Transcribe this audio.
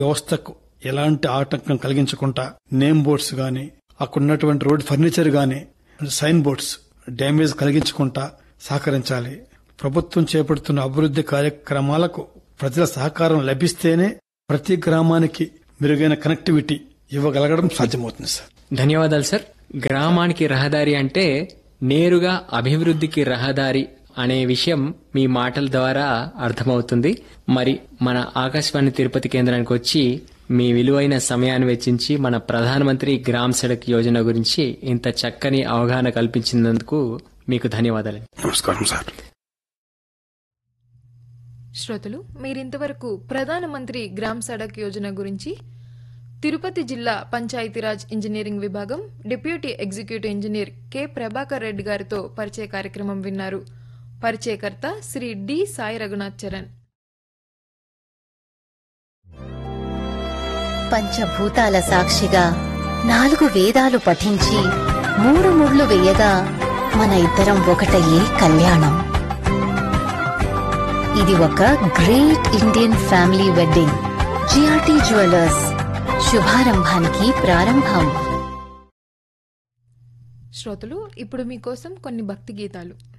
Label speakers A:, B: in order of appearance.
A: వ్యవస్థకు ఎలాంటి ఆటంకం కలిగించకుండా నేమ్ బోర్డ్స్ గాని అక్కడ ఉన్నటువంటి రోడ్ ఫర్నిచర్ గాని సైన్ బోర్డ్స్ డ్యామేజ్ కలిగించకుండా సహకరించాలి ప్రభుత్వం చేపడుతున్న అభివృద్ధి కార్యక్రమాలకు ప్రజల సహకారం లభిస్తేనే ప్రతి గ్రామానికి మెరుగైన కనెక్టివిటీ ఇవ్వగలగడం సాధ్యమవుతుంది సార్
B: ధన్యవాదాలు సార్ గ్రామానికి రహదారి అంటే నేరుగా అభివృద్ధికి రహదారి అనే విషయం మీ మాటల ద్వారా అర్థమవుతుంది మరి మన ఆకాశవాణి తిరుపతి కేంద్రానికి వచ్చి మీ విలువైన సమయాన్ని వెచ్చించి మన ప్రధానమంత్రి గ్రామ్ సడక్ యోజన గురించి ఇంత చక్కని అవగాహన కల్పించినందుకు మీకు ధన్యవాదాలు
A: నమస్కారం సార్
C: శ్రోతలు మీరింతవరకు ప్రధానమంత్రి గ్రామ్ సడక్ యోజన గురించి తిరుపతి జిల్లా పంచాయతీరాజ్ ఇంజనీరింగ్ విభాగం deputy executive engineer K Prabhakar Reddy గారితో పరిచయ కార్యక్రమం విన్నారు పరిచయకర్త శ్రీ డి సాయి రఘునాథ్ చరణ్
D: పంచభూతాల సాక్షిగా నాలుగు వేదాలు పఠించి మూడు ముళ్ళు వేయగా మన ఇద్దరం ఒకటయ్యే కళ్యాణం ఇది ఒక great Indian family wedding G R T jewellers శుభారంభానికి ప్రారంభం
C: శ్రోతలు ఇప్పుడు మీకోసం కొన్ని భక్తి గీతాలు